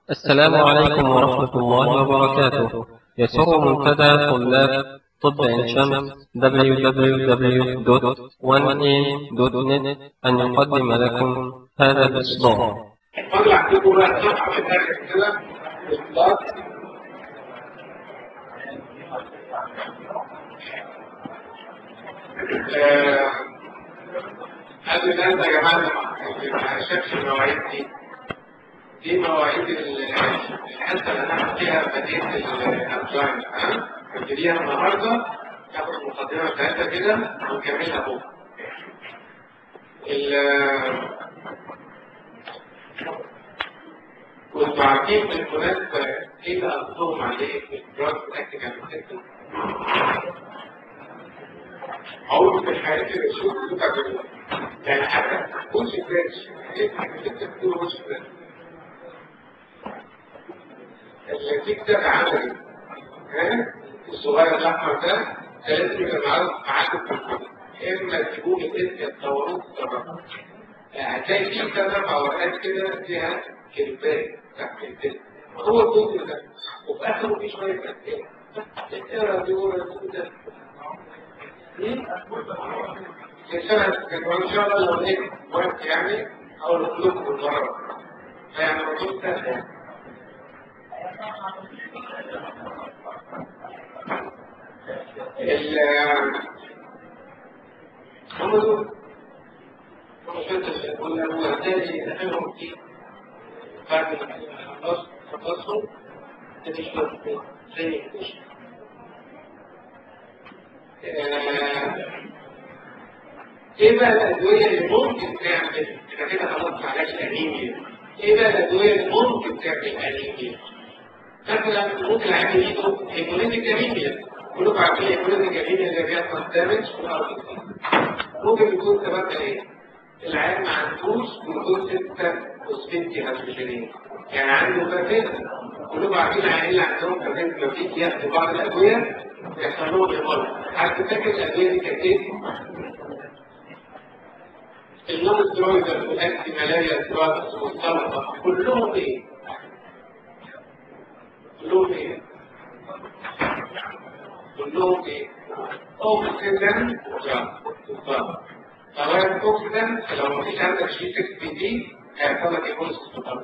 السلام عليكم ورحمة الله وبركاته يسر منتدى طلاب طب عين شمس www.1am.net أن يقدم لكم هذا الإصدار طلع عندكم بقى صفحة في الآخر كده إصدار قبل ما انت يا جماعة ما شافش المواعيد دي دي مواعيد الحصة اللي هناخد فيها بديل الأنزايم ها؟ نبتديها النهاردة ناخد المقدمة بتاعتها كده ونكملها بكرة. كنتوا عارفين بالمناسبة ايه اللي قصدهم عليه في الدراج براكتيكال سيستم؟ أول في الحياة كده شوف بتاع يعني حاجة وش فريش ايه حاجة بتقول وش فريش التيك ده عملي ها الصغير الاحمر ده لازم يبقى معاكم في الكتب اما تجيبوه الاسم تدوروه تدربوه هتلاقي فيه ثلاث اوقات كده فيها كلمات تحت الاسم هو الجزء ده وفي اخره في شويه اسئله اقرا دول ده ان شاء الله لو لقيت وقت يعني او لكم بالمره يعني الموضوع سهل ال هم دول قلنا هو الثاني دخلهم في بعد ما خلص خلصهم تدشوا زي ايه بقى الادويه اللي ممكن تعمل احنا كده خلصنا علاج الانيميا ايه بقى الادويه اللي ممكن تعمل انيميا مثلا ممكن العيان يجيله هيموليتيك انيميا كلكم عارفين هيموليتيك انيميا اللي بيحصل دامج في الارض ممكن يكون سببها ايه؟ العيان ما عندوش جلوكوز 6 فوسفيتي هيدروجينيز يعني عنده فاتن كلكم عارفين العيانين اللي عندهم فاتن لو في ياخدوا بعض الادويه يحصل لهم ايمار حتى فاكر الادويه دي كانت ايه؟ النون سترويدر والانتي مالاريا سترويدرز والسلطه كلهم ايه؟ كلهم ايه؟ كلهم ايه؟ اوكسيدن فوائد اوكسيدن لو مفيش عندك شيء 6 بي دي هيحصل لك ايكوز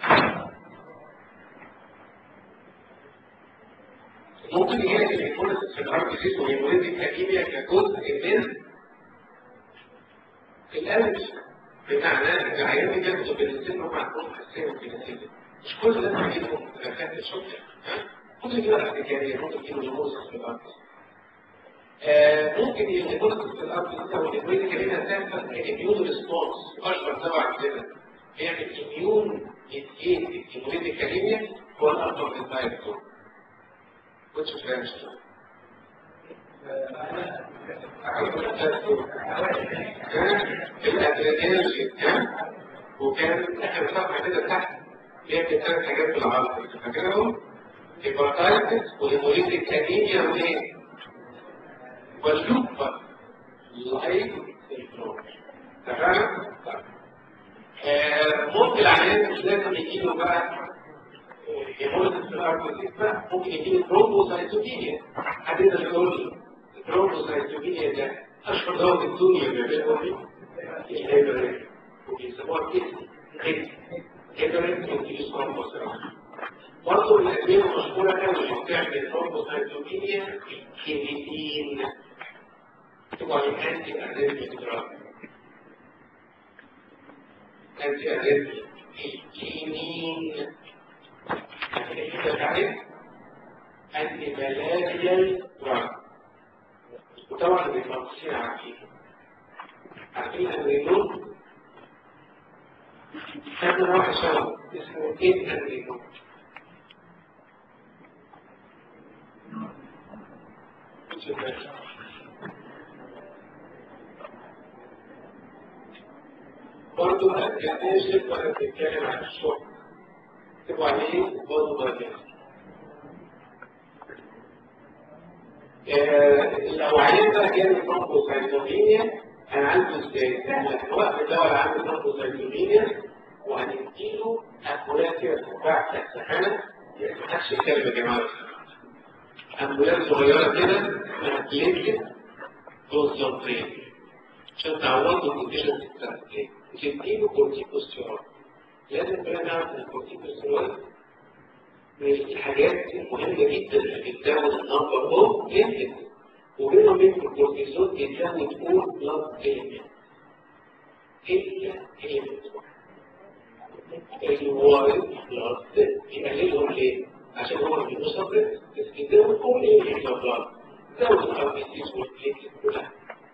ممكن يجي لك الايكوز في الارض دي وهيموليتيك انيميا كجزء من الالج بمعنى ان العيان دي بياخدوا بنسلين هم عندهم حساسيه من البنسلين مش كل ده هيجيلهم ملفات الشكر ممكن يجيله احتكاريه ممكن يجيله نموذج في الارض ممكن ينقص في الارض او الاميون كلمه تحصل اميون ريسبونس اشهر سبع عندنا بيعمل اميون يتجيب اميونيتي كلمه هو الارض من الدايركتور which is very strong الادرينالجين وكان اخر صفحه كده تحت بيعمل ثلاث حاجات في العصر فاكرهم؟ هيباتايتس وهيموليتيك انيميا وايه؟ واللوبا لايك سيندروم تمام؟ ممكن العيان مش لازم يجيله بقى هيموليتيك في الارض ممكن يجيله ترومبوسايتوبينيا حد يقدر يقول لي الترومبوسايتوبينيا ده اشهر دواء في الدنيا بيعملوا ايه؟ الهيبرين وبيسموها كيسي كيسي هيبرين وكيس ترومبوسايتوبينيا برضه الأدوية المشهورة قوي بتعمل ثرومبوسايتوبينيا الكيميتين طبعا الأنتي أريثميك دراج أنتي أريثميك الكيمين أنت تعرف أنتي ملاريال دراج وطبعا المتخصصين عارفين عارفين الرينون خدنا واحد شغل اسمه إيه الرينون برضه ما تكلمش ولا تتكلم عن الشغل تبقى عليه برضه ضريح لو عيان بقى جاي ترومبوسايتومينيا انا عنده ازاي؟ سهله وقت الدواء اللي عنده ترومبوسايتومينيا وهنديله أمبولات كده تتباع تحت سحانة يعني ما حدش يتكلم يا جماعة أمبولات صغيرة كده اسمها بليتلت كونسنتريت عشان تعوضوا الكونديشن بتاعت ايه؟ وتديله كورتيكوستيرويد لازم بقى نعرف ان الكورتيكوستيرويد من الحاجات المهمة جدا اللي بتزود النمبر اوف بليتلت وبينهم وبين الكورتيزون بيزود اول بلاد ايلمنت الا ايلمنت الوايت بلاد يقللهم ليه؟ عشان هو بيصبر بس بيزود اول ايلمنت بلاد زود الار بي سيز والبليتلت كلها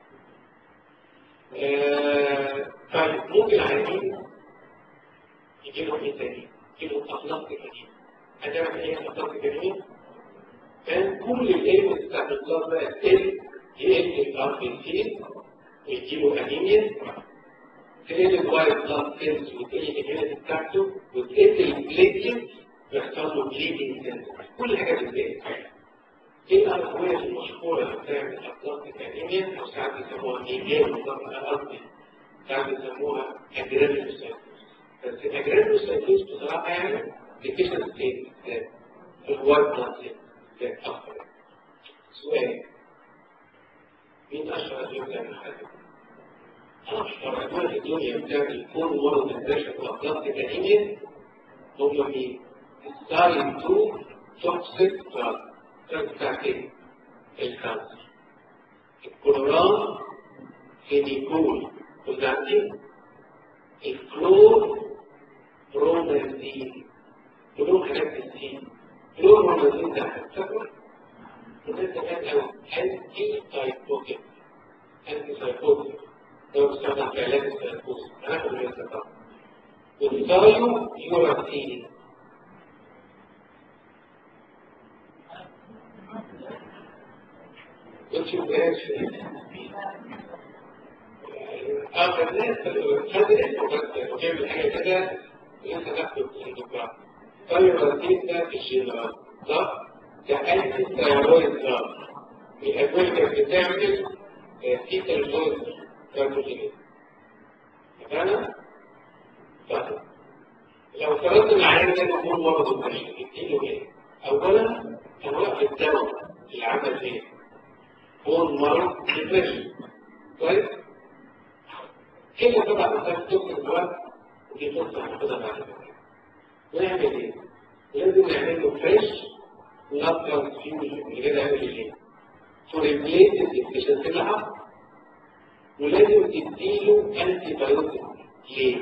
طيب ممكن عايزين يجي لهم ايه تاني؟ يجي لهم اخلاق تانية هنعمل ايه اخلاق تانية؟ كان كل الايمز بتاعت البلاد بقى تقل يقل الار بي سي ويجيله انيميا تقل الوايت بلاد سيلز وتقل الهيمات بتاعته وتقل البليتلت ويحصل له بليدنج كل الحاجات دي بتقل ايه الادويه المشهوره اللي بتعمل اطلاق الانيميا او ساعات بيسموها ايجاب قصدي ساعات بيسموها اجرانوسايتوز بس الاجرانوسايتوز بصراحه يعني ديفيشنسي في الوايت بلاد سيلز أكثر سؤال مين أشهر أدوية بتعمل حاجة؟ أشهر أدوية في الدنيا بتعمل كل مرض الدشة والأطلاق الأنيميا هم مين؟ الساين 2 توكسيك دراج دراج بتاعت إيه؟ الكانسر الكلوران فينيكول وزعتين الكلور برومازين كلهم حاجات السين كلور برومازين ده فاكره؟ وده كمان أو أنتي سايكوتيك أنتي سايكوتيك ده بيستخدم في علاج السايكوز هناخد من السيطرة والسايو يوراسين وتشوف ايش اه الناس هذا اسمه بس وجايب حاجه كده انت تاخده في الدكتوراه سايوراسين ده في الجنرال صح؟ كأنت ثيرويد دراج الأدوية كانت بتعمل فيتال جوز كاربوجينيز فأنا طيب لو فرضنا العيان ده يكون مرض الطريق يديله ايه؟ أولا أنواع الدواء اللي عمل ايه؟ هو مرض ديبريشن كويس؟ كلمة طبعا محتاج تكتب الوقت ودي فرصة هناخدها بعد كده ونعمل ايه؟ لازم نعمل له فريش not transfusion من غير عمل ايه to replace الديفيشنسي اللي حصل ولازم تديله انتي بايوتيك ليه؟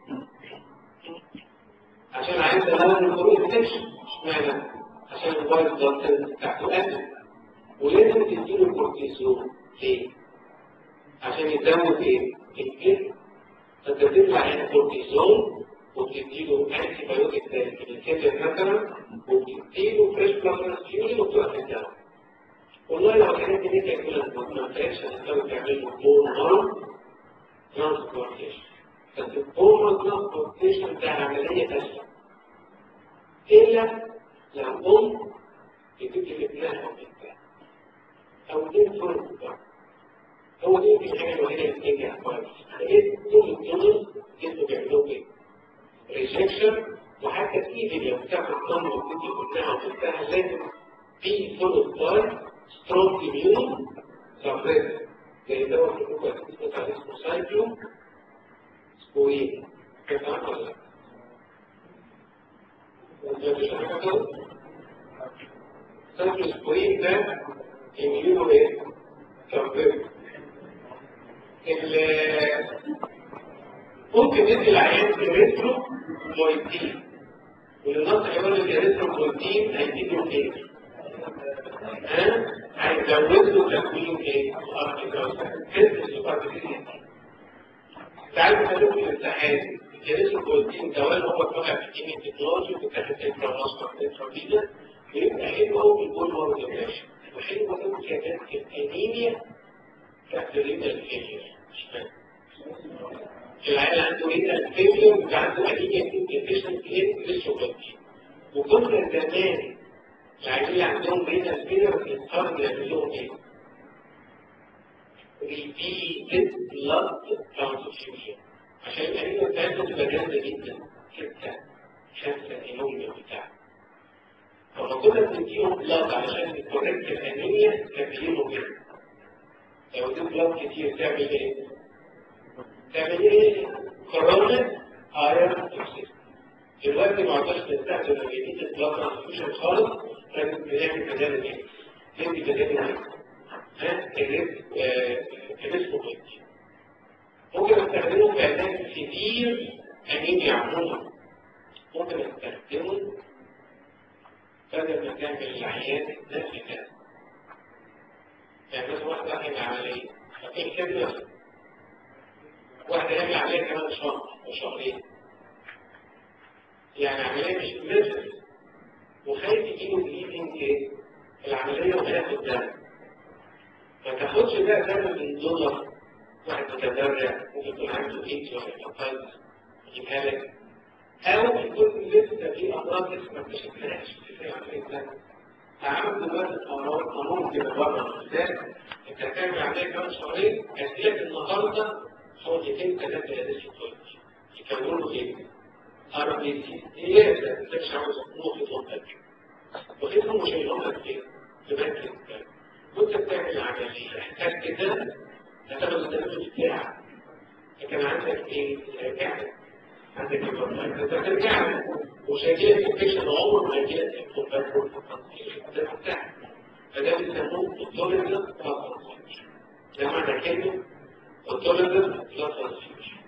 عشان عايز تغير الفروق انفكشن اشمعنى؟ عشان الوايت بلاد سيلز بتاعته قلت ولازم تديله كورتيزون ليه؟ عشان يزود ايه؟ الجسم فانت تطلع هنا كورتيزون وبتديله انتي بايوتيك تاني الكيمياء مثلا وبتديله فريش بلاد فيوجن وبتوقف الدواء والله لو الحاجات دي تاكلها ما تنفعش هتقدر تعمل له بون مارو ترانسبورتيشن بس البون مارو ترانسبورتيشن ده عمليه اسهل الا لو ام بتدي لابنها او بنتها او دين فرد هو دي الحاجه الوحيده اللي بتنجح كويس لقيت طول الدنيا جسمه بيعملوا ايه؟ ريجكشن وحتى ايدي لو بتاخد ضم وبتدي ابنها وبنتها لازم be followed by strong immune suppressor زي دواء الحكومة اسمه اسمه سايكلو سبوين كيف عارف ولا لا؟ سايكلو سبوين ده immune ايه؟ suppressor ممكن ندي العيان كريسترو مويتين والنص يقول لك كريسترو مويتين هيديله ايه؟ هيزود له تكوين ايه؟ تعالوا نقول في الامتحان الجهاز البروتين دوال هو طالع في كيمياء تكنولوجي وبتاخد انترا ماستر انترا فيجا بيبقى حلو قوي بالبول مارو ديبريشن وحلو قوي كمان في الانيميا بتاعت الرينال فيلير العيال عنده رينال فيلير وعنده انيميا ديفيشنسي ان للشوكولاتين وكنا زمان العيال عندهم رينال فيلير بيضطروا يعملوا لهم ايه؟ repeated blood transfusion عشان الأنيميا بتاعتهم تبقى جامدة جدا ستة خمسة الأنيميا بتاعته فلما كنا بنديهم بلاد علشان نكوركت الأنيميا كان بيجيبوا كده لو اديت بلاد كتير تعمل ايه؟ تعمل ايه؟ كورونا ايرون توكسيس دلوقتي ما عدناش نستخدم الجديد البلاد ترانسفيوجن خالص كانت بنعمل بداله ايه؟ ندي بداله ايه؟ ها؟ الريسك ممكن استخدمه في علاج كتير انيميا عموما ممكن استخدمه بدل ما تعمل العيان نفس كده يعني مثلا واحد راح يعمل عملية ففي كده واحد يعمل عملية كمان شهر أو شهرين يعني عملية مش بنفس وخايف يجيله بليدنج ايه؟ العملية وهياخد دم ما تاخدش بقى دم من دولار واحد متدرع ممكن يكون عنده ايدز ولا هيباتايتس يجيبها لك او يكون لسه في امراض لسه ما اكتشفناهاش في عمليه ده تعامل دلوقتي الامراض قانون كده بره بالذات انت هتعمل عمليه كمان شهرين هتلاقي النهارده حوالي ثلاثه يا لسه يكونوا ايه؟ ار بي سي هي ده مش عاوز نقطه وقت وخدهم وشايلهم لك فين؟ في مركز وانت بتعمل عمليه احتاج كده هتاخد الدم بتاعك لكن عندك ايه؟ رجعت عندك انت ترجع ومش هيجيلك انفكشن عمره ما هيجيلك انفكشن بتاعك فده بيسموه اوتوليزم ده معنى كلمه اوتوليزم ترانسفيوجن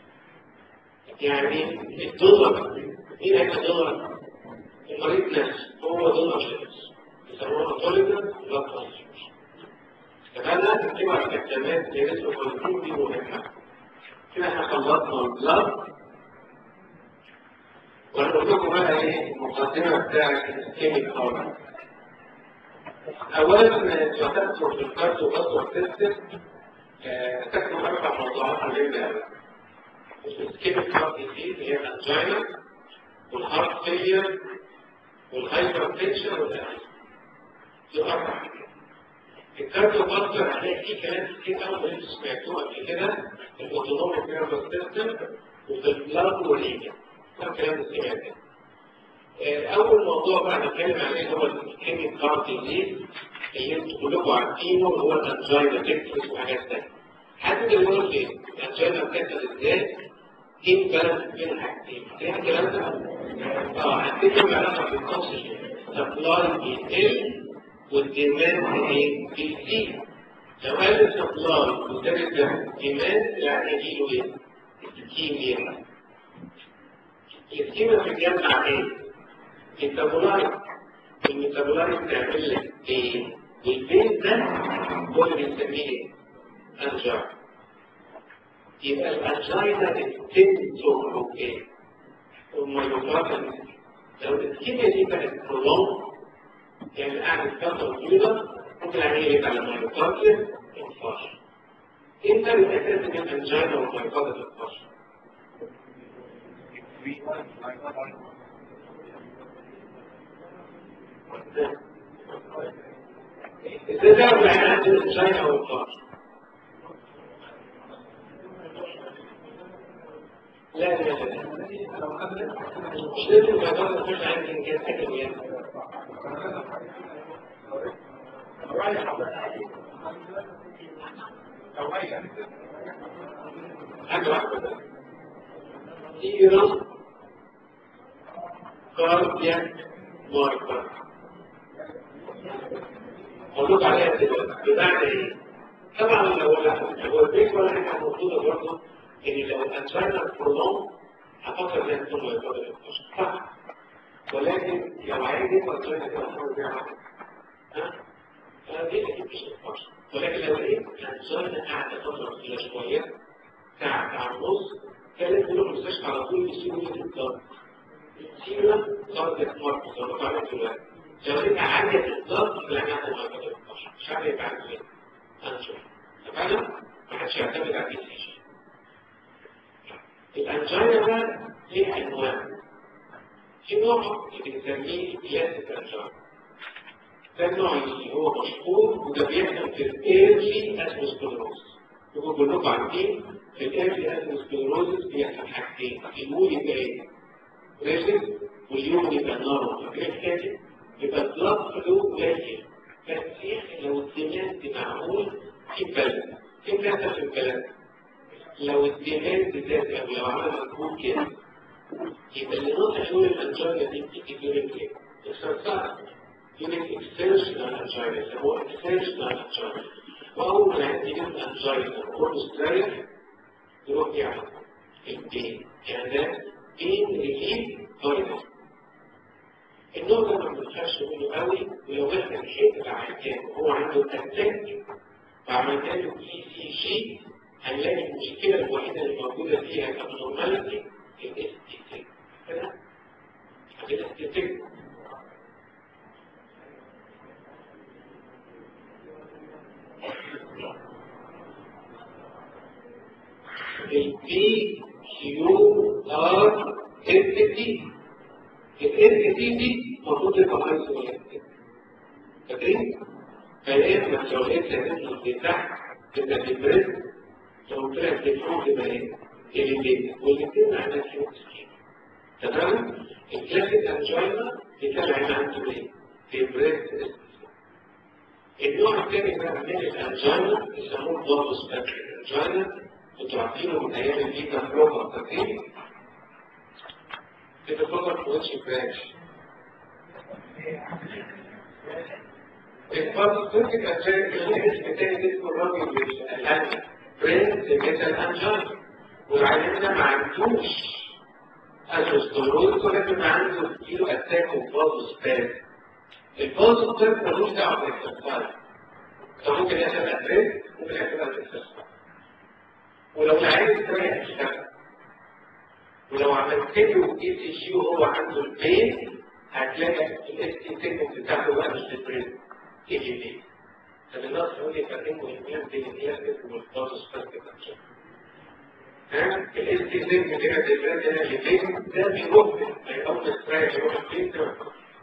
يعني الدولار مين هيبقى دولار؟ المريض نفسه هو دولار شخص يسموه اوتوليزم ترانسفيوجن فبدأ تتبع الاستخدامات اللي لسه البروتين دي مهمة كده احنا خلصنا البلاد وهنقول لكم بقى ايه المقدمة بتاعت الكيميكال أولا تذكروا في الكارديو باسور سيستم تكتب أربع موضوعات مهمة أوي الكيميكال ديزيز هي الأنجينا والهارت فيلير والهايبر تنشن والأهل دي أربع حاجات الكارديو باسور هتلاقي فيه كلام كتير قوي اللي انتوا سمعتوه قبل كده في الاوتونوميك نيرفس سيستم وفي البلاد والريجن ده الكلام اللي سمعته اول موضوع بقى نتكلم عليه هو الكيميك كارد ديزيز اللي انتوا كلكم عارفينه هو الانجينا تكتس وحاجات ثانيه حد يقول لي الانجينا بتحصل ازاي؟ ايه البالانس بين الحاجتين؟ ايه الكلام ده؟ اه هتكلم علاقه بالاكسجين سبلاي بيقل والديماند ايه؟ بيزيد لو قال السبلاي وزاد الديماند يعني يجيله ايه؟ الكيمياء الكيمياء بتجمع ايه؟ الميتابولايت الميتابولايت بتعمل لك ايه؟ والبين ده هو اللي بنسميه ايه؟ انجاي يبقى الانجاينا بتنتج ايه؟ الميوكاردن لو الكيمياء دي كانت برولونج يعني قاعد فترة طويلة ممكن عليه يبقى على الميوكارديا انفاش انت بتأكد من الانجينا والميوكارديا انفاش ازاي تعرف العين عنده الانجينا والانفاش لا لا لا مش لازم الموضوع ده يخش عندي انجاز اكاديمي حاجة واحدة سيرم كاردياك ماركر أقول لكم عليها دلوقتي بمعنى إيه؟ طبعا لو لو البيت ولا حاجة موجودة برضه إن لو الأنجينا برولونج هفكر إنها تكون موجودة صح ولكن لو عايز يبقى الأنجينا كده هتعمل بيها ها؟ فدي مش الفرش ولكن لو لقيت الأنجينا قاعدة فترة طويلة شوية ساعة ساعة ونص كانت تروح المستشفى على طول يسيبوا لي الضغط سيرة ضغط ماركس لو بتعرف دلوقتي لو انت عالية الضغط يبقى انا هاخد مركز الفرش مش عارف يبقى عامل ايه انشر فانا ما حدش يعتمد على الديسيشن الانجينا بقى ليها انواع في نوع اللي بنسميه كلاسيك انجينا ده النوع اللي هو مشهور وده بيحصل في الايرلي اسموسكلروز يقول كلكم عارفين في الايرلي اسموسكلروز بيحصل حاجتين المول يبقى ايه؟ ريجن واليوم يبقى نار فاكرين كده يبقى البلاد فلو قليل بس يا اخي لو الدماغ معمول في بلد في بلد في البلد لو الدماغ زاد او لو عمل مجهود كده يبقى اللي نقطة يقول الانجاينا دي بتيجي دورين ايه؟ السرطان يونت اكستنشنال انجاينا هو اكستنشنال انجاينا واول ما يجي الانجاينا وهو مستريح يروح يعمل البين يعني ده بين ريليف فايروس النوع ده ما بنخافش منه قوي ولو احنا الحته عيان وهو عنده اتاك وعملنا له بي سي جي هنلاقي المشكله الوحيده اللي موجوده فيها الابنورماليتي الاس تي تي كده الاس تي تي البي كيو ار اس تي الاس تي دي المفروض يبقى عايز فاكرين؟ فالايه ما لو لقيت هتطلع في تحت تبقى في بريد لو طلعت في فوق تبقى ايه؟ الاثنين والاثنين معناها فيهم سكين تمام؟ الكلاسيك انجينا بيتابع هنا عنده ايه؟ في بريد النوع الثاني بقى من الانجينا يسموه الضغط سباكل الانجينا انتوا عارفينه من ايام الفيتا فلوكا فاكرين؟ كده فقط وش براش الفرق كنت كان الاسم الثاني اسمه الراجل الألم برنس ميتال أنجل والعيان ده ما عندوش أسوستولوز ولكن عنده كيلو أتاك وفاز سباز الفاز سباز ملوش دعوة بالاستثمار فممكن يحصل أتاك ممكن يحصل الاستثمار ولو العيان استريح يشتغل ولو عملت له اي سي جي وهو عنده البين هتلاقي الاس تي سيجمنت بتاعته بقى مش ديبريس تي جي بي فالناس يقول لي فرقوا الاثنين بين الاس والباز سباستيك ها الاس تي سيجمنت هنا ديبريس هنا البين ده بيروح اول سترايك يروح البين ده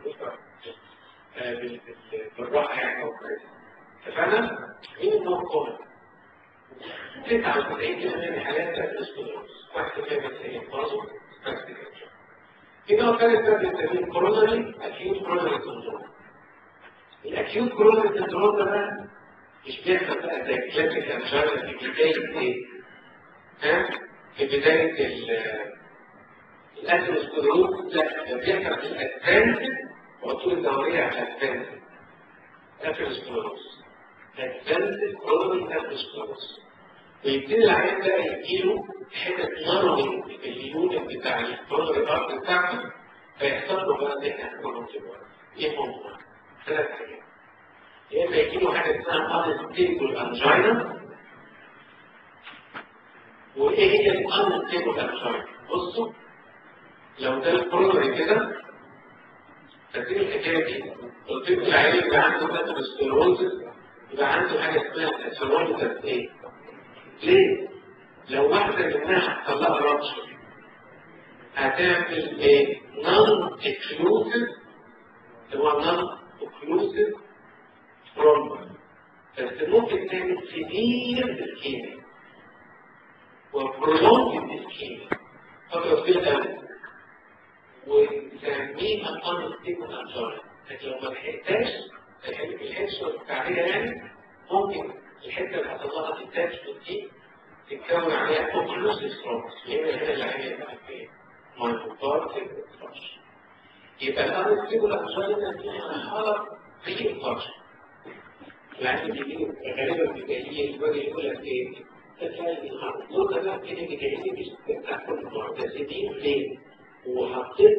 بالراحه يعني او كويس اتفقنا؟ مين النوع كومن؟ 99% من الحالات الاستوديوز واحد كده بس هي برضه في نوع ثالث بقى بنسميه كوروناري اكيوت كوروناري سندروم الاكيوت كوروناري سندروم ده بقى مش بيحصل بقى زي كلاسيك انجينا في بدايه ايه؟ ها؟ في بدايه الاثيروسكلروز لا ده بيحصل في الادفانس وطول الدوريه على الادفانس اثيروسكلروز ادفانس كوروناري اثيروسكلروز ويبتدي العيان بقى يجيله حتة نرمي في اليونت بتاع الفرد الارض بتاعته فيحصل له بقى ان احنا هنقول ايه هم؟ ثلاث حاجات يا اما يجيله حاجه اسمها انستيبل انجينا وايه هي الانستيبل انجينا؟ بصوا لو ده البروجري كده فاكرين الحكايه دي قلت لكم العيان يبقى عنده اثيروسكلروزس يبقى عنده حاجه اسمها اثيروسكلروزس ايه؟ ليه؟ لو واحدة منها طلقها رابشر هتعمل ايه؟ نون اكلوسيف هو نون اكلوسيف ترومبا بس ممكن تعمل سيفير اسكيميا وبرولونج اسكيميا فترة طويلة قوي ونسميها انستيبل انجاري لكن لو ما لحقتهاش الحس التعبير يعني ممكن الحته اللي حصل لها التاتشمنت دي تتكون عليها اوكلوسيف سترومز اللي هي هنا اللي هي بقى فين؟ مايكروبار يبقى الان ستيبل انجينا فيها حاله في انفكشن يعني بيجي غالبا بيجي الوجه يقول لك ايه؟ تتلاقي الدور ده كده بيجي مش بتاكل معتزلين ليه؟ وحطيت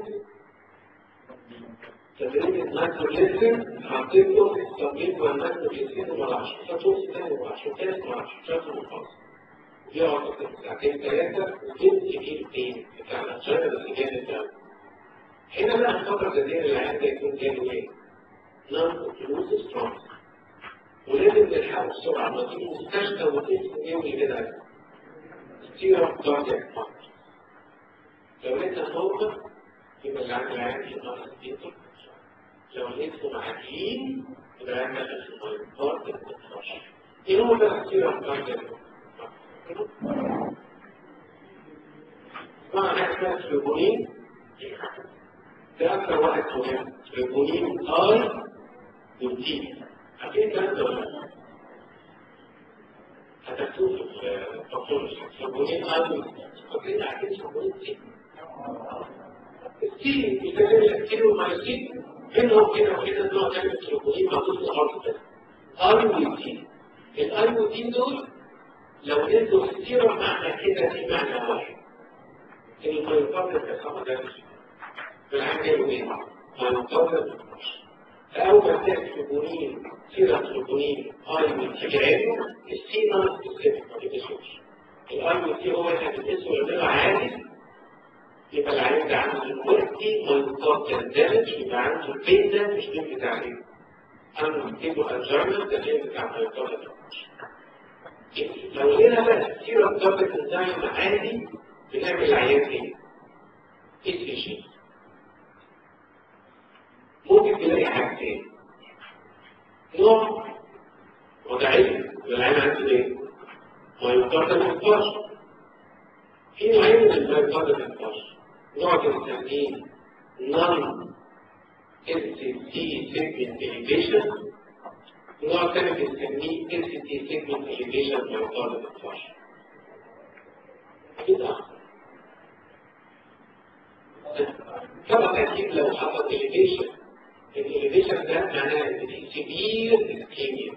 تمرين النيتروجين حطيت له تمرين مع النيتروجين ولا 10 فتوص تاني و10 تاني و10 شهر وخلاص يقعد ساعتين ثلاثة وجبت يجيب تاني بتاع الأنشطة اللي جاب الدم هنا بقى الفترة الجديدة اللي عندها يكون جاله ايه؟ نون فلوس سترونج ولازم تلحقوا بسرعة ما تيجي المستشفى وتقسم يومي كده ستيرا كاردياك لو لقيت صوتك يبقى اللي عند العين في نقص الديتر لو لقيتهم عاديين يبقى عندك الفايبر تتفرش ايه هو ده ستيرا كاردياك مع حاجة اسمها سلوبونين ده أكثر واحد مهم تريبونين آي والتي عارفين الكلام ده ولا لا؟ هتكتبوا في الباثولوجي تريبونين آي والتي فاكرين عارفين تريبونين تي التي بيتكلم التي والمايوسين بينهم كده وكده نوع تاني من التريبونين موجود في الأرض ده آي والتي الآي والتي دول لو ادوا كثيرا معنى كده في معنى واحد الميوكارديا كسامة دمج بالعام يعملوا ايه؟ ميوكارديا فأول ما تلاقي تروبونين سيرة تروبونين اي من تجعله السينا سبيسيفيك ما بيتسوش الاي من تي هو احنا بنقيسه لما عادي يبقى العيان ده عنده دلوقتي ميوكارديا دامج يبقى عنده البين ده مش بين بتاع ايه؟ عنده بيتو الجرمن ده بين بتاع ميوكارديا دامج لو لقينا بقى سيرة ضغط انزيم عادي بنعمل العيان ايه؟ اس جي ممكن تلاقي حاجتين نوع وضعية العيان عنده ايه؟ مايوكاردال انفارش في نوعين من المايوكاردال انفارش نوع بنسميه نون اس تي سيجمنت اليفيشن نوع ثاني بنسميه اس تي سيجمنت اليفيشن مايوكاردال انفارش كده طبعا اكيد لو حصل اليفيشن الاليفيشن ده معناه ان في سيفير اسكيميا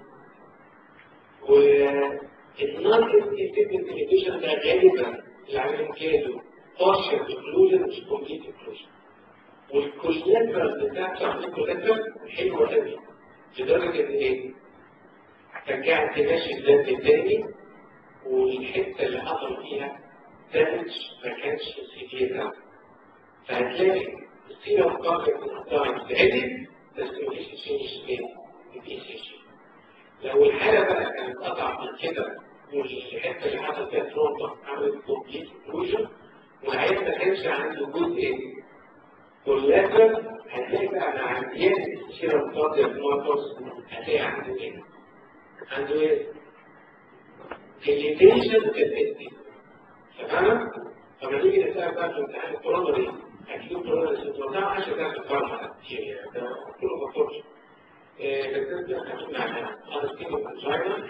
والنون سيستمك اليفيشن ده غالبا العمل كده partial occlusion مش complete occlusion والكولاترال بتاع شخص الكولاترال حلوه قوي لدرجه ان ايه؟ رجعت ماشي الدم تاني والحته اللي حصل فيها دامج ما كانش سيفير قوي فهتلاقي السيرم كاربك تايمز عدل بس مفيش تشينج ايه؟ البي سي جي لو الحاله بقى كانت اضعف من كده والحته اللي حصل فيها تروما عملت كومبليت كلوجن والعيان ما كانش عنده جزء ايه؟ كولاترال هتلاقي بقى مع زياده السيرم كاردياك ماركرز هتلاقي عنده ايه؟ عنده ايه؟ elevation capacity تمام؟ فلما نيجي نسأل بقى في امتحان الكورونا دي هتجيب كورونا سيندروم ده عشان ده في الفارما كتير ده كله مطلوبش بس انت هتقول على انستيكو انجينا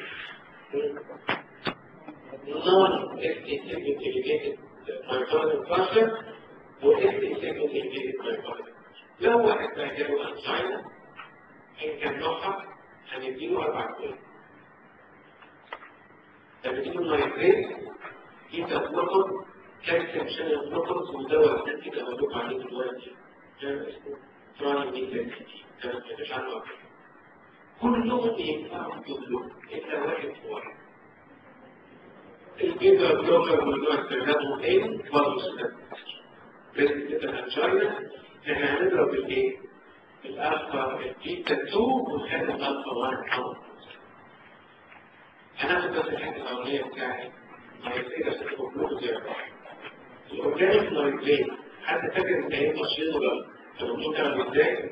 نون اس تي سيجمنت اليفيتد مايكروبيال فاشن واس تي سيجمنت اليفيتد مايكروبيال لو واحد بقى جاله انجينا ان كان نوعها هنديله اربع كويس هنديله نايتريت كيتا بلوكر كالسيوم شانل بلوكرز ودواء التي كده مكتوب عليه دلوقتي اسمه تراني ميثانسيتي انا ما سمعتش عنه قبل كلهم ينفعوا كلهم الا واحد واحد البيتا بلوكر موضوع استخدامه ايه؟ برضه استخدامه بس كده الانجينا احنا هنضرب الايه؟ الالفا البيتا 2 ونخلي الالفا 1 حمض هناخد بس الحته الاولانيه بتاعتي هيصير عشان الجلوكوز يرفع الاورجانيك نايتريت حد فاكر انت ايه تشخيصه ده الدكتور كان ازاي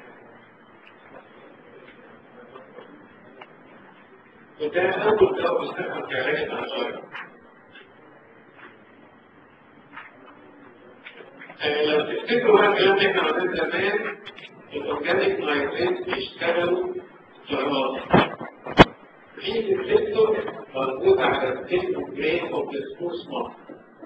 وده اول دواء بيستخدم كعلاج الانجينا لو تفتكروا بقى الكلام اللي احنا عملناه زمان الاورجانيك نايتريت بيشتغلوا في الراس في ريسبتور موجود على السيل جرين اوف ذا سموث مارك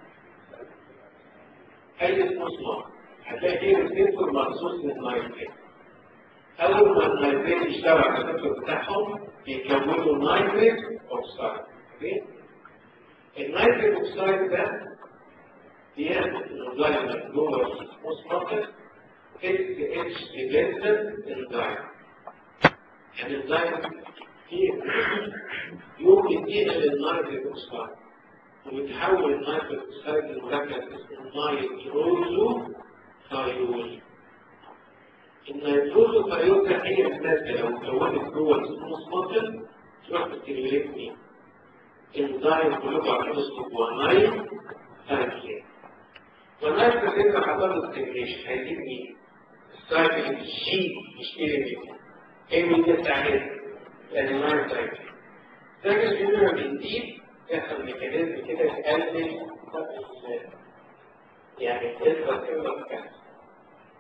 اي سموث مارك هتلاقي فيه ريسبتور مخصوص للنايتريت اول ما النايتريت يشتغل على الريسبتور بتاعهم بيكونوا نايتريت اوكسايد النايتريت اوكسايد ده بياخد الانزيم جوه السموث مارك اس اتش ديبندنت انزيم يعني الانزيم فيه يوم ينتقل للنيتريك اوكسايد ويتحول النيتريك اوكسايد لمركب اسمه نيتروزو ثايول النيتروزو ثايول ده هي الماده لو اتكونت جوه السموث ماسل تروح تستيميليت مين؟ انزيم كلكم عارفين اسمه جواناين ثايكلين جواناين ثايكلين ده حصل له ستيميليشن هيجيب مين؟ السايكل الجي مش ايه ايه من ده تعمل لان ما ثايكلين لكن لما بنزيد يحصل ميكانيزم كده يقلل يعني الكلفة تبقى كده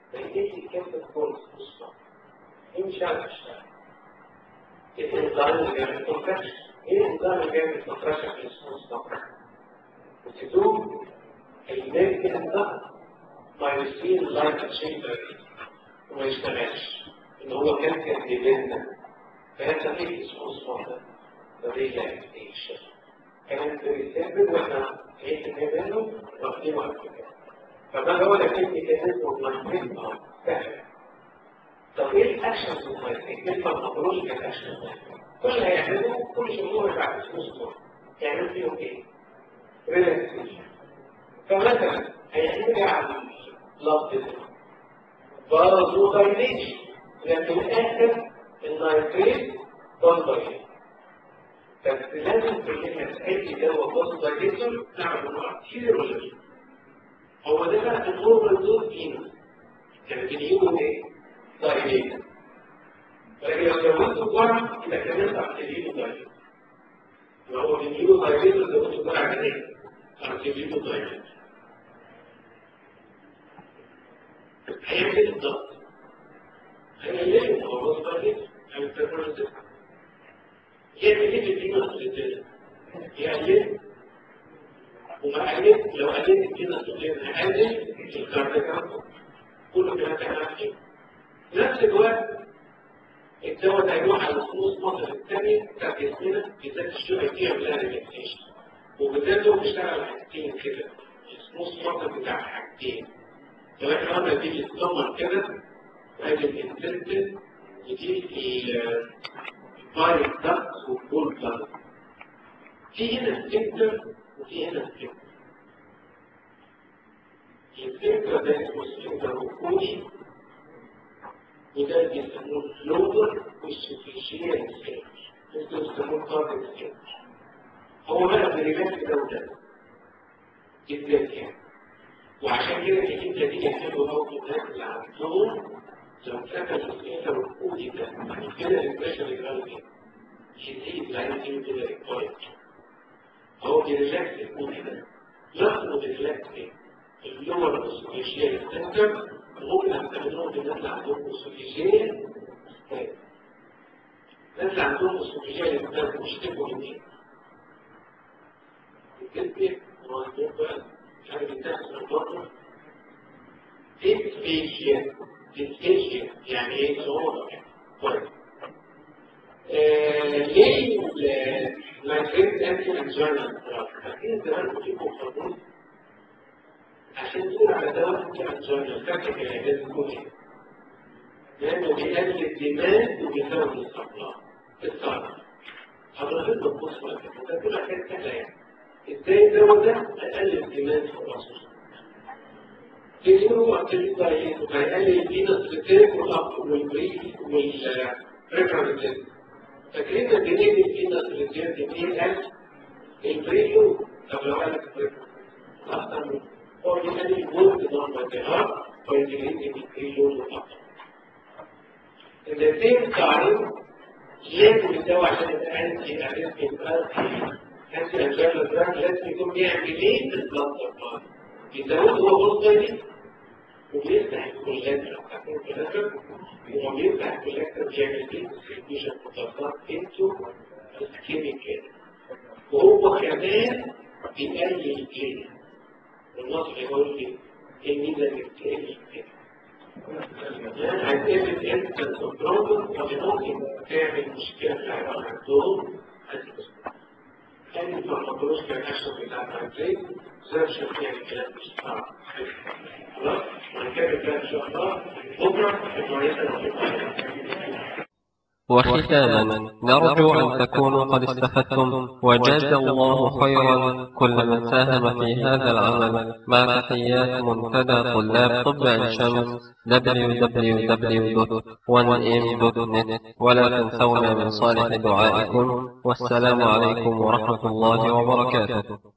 فيديكي كيف تكون مصنع دي مش عارف تشتغل ايه الانزيم اللي بيعمل كونتراكشن ايه الانزيم اللي بيعمل كونتراكشن في المصنع وتدوم الميلك انزيم مايوسين لايت تشين وما يشتغلش ان هو كان كان ديبندنت فهذا ايه اسمه مصنع ده ريلاكسيشن كانت بتسبب واحنا عيش منه واخدينه على فكره فده هو اللي كان ميكانيزم المايكرين سهل طب ايه الاكشنز المايكرين؟ كلمه مطروش كاكشن كل اللي هيعمله كل شغله بعد اسبوع يعمل فيهم ايه؟ ريلاكسيشن فمثلا هيعمل على لفظ برضه دايليشن لكن اخر النايتريت ضل بس لازم كلنا اي دواء بص دايليتر نعمل نوع كتير ولا لا هو ده بقى النور الدور فينا كان بنجيبه ايه؟ دايليتر ولكن لو زودت الجرعه يبقى كان ينفع تجيبه دايليتر لو هو بنجيبه دايليتر زودت الجرعه كان ايه؟ كان تجيبه دايليتر هيعمل ايه بالظبط؟ هيقلل هو بص دايليتر هيعمل تكنولوجيا يعمل ايه في الدين الثلاثيه؟ يقلل وما قلل لو قللت الدين الثلاثيه هقلل الكارديو كله كلام كلام نفس الوقت الدواء ده يروح على الخصوص مصر الثانية بتاع جسمنا بالذات الشغل فيها بلا ريلاكسيشن وبالذات هو بيشتغل على حاجتين كده الخصوص مصر بتاع حاجتين لو احنا قلنا دي بتتدمر كده وادي الانتنتن ودي الفاير دكت والبول دكت في هنا سفنكتر وفي هنا سفنكتر السفنكتر ده اسمه سفنكتر ركوني وده بيسموه اللوبر والسوفيشيال سكيل انتوا بيسموه كارد سكيل هو بقى بريلاكس ده وده جدا يعني وعشان كده تجيب نتيجة حلوة أوي في الناس اللي عندهم لو كتب السكيل الركوني ده كده البشر الغالبي يزيد لأن دي كده ريكويت هو بريلاكس الكوني ده لفظه بريلاكس ايه؟ اللور والسوفيشيال سنتر ممكن استخدمهم في الناس اللي عندهم اسوفيجيه الناس اللي عندهم اسوفيجيه اللي بيشتكوا من ايه؟ الكذب وعندهم بقى مش عارف يتاخد من بره ديسفيجيا ديسفيجيا يعني ايه صعوبه كويس ليه اللايكريت انتي انجينال فاكرين زمان كنت بتقول عشان تقول على دواء انت انجينا فاكر العلاج الكلي لانه بيقلل الدماغ وبيزود الصفراء الصفراء حضرتك بتبص على كده ده كل حاجات سهله يعني ازاي الدواء ده هيقلل الدماغ في الرصاص تقولوا اكتب طريقه هيقلل الدين الستيك والاب والبريد والريفرنسز فاكرين الدنيا دي الدين الستيك دي ايه البريد طب لو قالك الريفرنسز اكتر من or you can work on by the heart or you can increase your heart. In the same time, لازم الدواء عشان يبقى انتي اريثميك انتي انجينال دراج لازم يكون بيعمل ايه في البلاد سبلاي يزود هو بص وبيفتح الكولاتر بتاعت الكولاتر وهو بيفتح الكولاتر بيعمل ايه ديستريبيوشن بوتاسات انتو الكيميكال وهو كمان بيقلل الجين النص يقول لي ايه ميزه الكتاب هتقابل انت البروبلم اللي ممكن تعمل مشكله في العيال عندهم هذه الفرماكولوجيا الاكشن بتاع التنزيل زي ما شفت يعني الكلام مش صعب خلاص هنكمل بقى ان شاء الله بكره وختاما نرجو أن تكونوا قد استفدتم وجاز الله خيرا كل من ساهم في هذا العمل مع تحيات منتدى طلاب طب عين شمس www.1m.net ولا تنسونا من صالح دعائكم والسلام عليكم ورحمة الله وبركاته